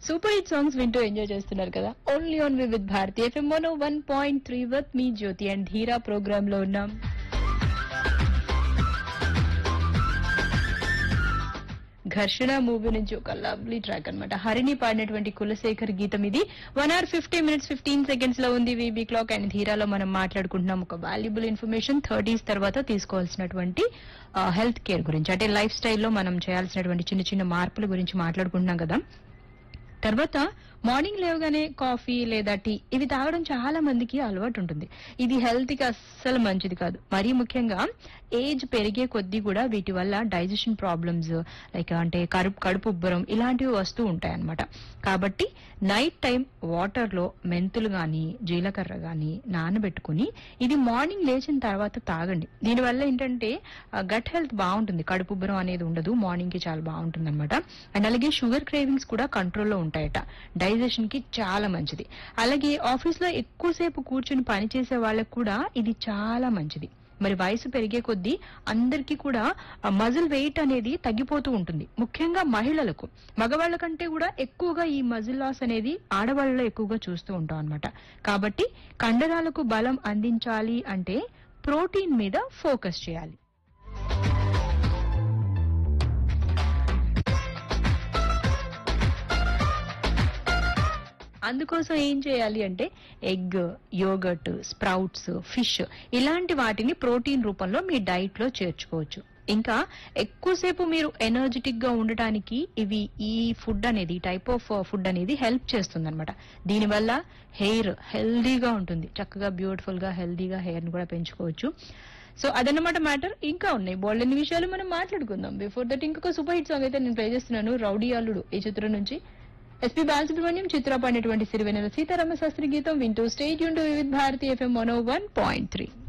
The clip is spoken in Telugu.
సూపర్ హిట్ సాంగ్స్ వింటూ ఎంజాయ్ చేస్తున్నారు కదా only on with Bharati FM one one point three with me Jyothi and Dheera programme లో ఉన్నాం ఘర్షణ మూవీ నుంచి ఒక లవ్లీ ట్రాక్ అన్నమాట హరిని పాడినటువంటి కులశేఖర్ గీతం ఇది one hour fifty minutes fifteen seconds లో ఉంది వీబీ క్లాక్ అండ్ ధీరాలో మనం మాట్లాడుకుంటున్నాం ఒక వాల్యుబుల్ ఇన్ఫర్మేషన్ థర్టీస్ తర్వాత తీసుకోవాల్సినటువంటి హెల్త్ కేర్ గురించి అంటే లైఫ్ స్టైల్లో మనం చేయాల్సినటువంటి చిన్న చిన్న మార్పుల గురించి మాట్లాడుకుంటున్నాం కదా తర్వాత మార్నింగ్ లేవగానే కాఫీ లేదా టీ ఇవి తాగడం చాలా మందికి అలవాటు ఉంటుంది ఇది హెల్త్ కి అస్సలు మంచిది కాదు మరీ ముఖ్యంగా ఏజ్ పెరిగే కొద్దీ కూడా వీటి వల్ల డైజెషన్ ప్రాబ్లమ్స్ లైక్ అంటే కడుపు కడుపు ఉబ్బరం ఇలాంటివి వస్తూ ఉంటాయి అన్నమాట కాబట్టి నైట్ టైం వాటర్ లో మెంతులు గాని జీలకర్ర గాని నానబెట్టుకుని ఇది మార్నింగ్ లేచిన తర్వాత తాగండి దీనివల్ల ఏంటంటే గట్ హెల్త్ బాగుంటుంది కడుపు ఉబ్బరం అనేది ఉండదు మార్నింగ్ కి చాలా బాగుంటుంది అనమాట అండ్ అలాగే షుగర్ క్రేవింగ్స్ కూడా కంట్రోల్లో ఉంటాయట డైజెషన్ కి చాలా మంచిది అలాగే ఆఫీస్ లో ఎక్కువసేపు కూర్చుని పనిచేసే వాళ్ళకు కూడా ఇది చాలా మంచిది మరి వయసు పెరిగే కొద్దీ అందరికీ కూడా మజిల్ వెయిట్ అనేది తగ్గిపోతూ ఉంటుంది ముఖ్యంగా మహిళలకు మగవాళ్ళ కంటే కూడా ఎక్కువగా ఈ మజిల్ లాస్ అనేది ఆడవాళ్ళలో ఎక్కువగా చూస్తూ ఉంటాం అన్నమాట కాబట్టి కండరాలకు బలం అందించాలి అంటే ప్రోటీన్ మీద ఫోకస్ చేయాలి అందుకోసం ఏం చేయాలి అంటే ఎగ్ యోగర్ట్ స్ప్రౌట్స్ ఫిష్ ఇలాంటి వాటిని ప్రోటీన్ రూపంలో మీ డైట్ లో చేర్చుకోవచ్చు ఇంకా ఎక్కువసేపు మీరు ఎనర్జెటిక్ గా ఉండటానికి ఇవి ఈ ఫుడ్ అనేది టైప్ ఆఫ్ ఫుడ్ అనేది హెల్ప్ చేస్తుంది అనమాట దీనివల్ల హెయిర్ హెల్దీగా ఉంటుంది చక్కగా బ్యూటిఫుల్ గా హెల్దీగా హెయిర్ ని కూడా పెంచుకోవచ్చు సో అదన్నమాట మ్యాటర్ ఇంకా ఉన్నాయి బోల్డ్ విషయాలు మనం మాట్లాడుకుందాం బిఫోర్ దట్ ఇంకొక సూపర్ హిట్ సాంగ్ అయితే నేను ప్లే చేస్తున్నాను రౌడీ అల్లుడు ఈ చిత్రం నుంచి ఎస్పీ బాలసుబ్రహ్మణ్యం చిత్ర పాడినటువంటి సిరివెన్నెల సీతారామ శాస్త్రి గీతం వింటూ స్టేట్ యూన్ with Bharati FM one one point three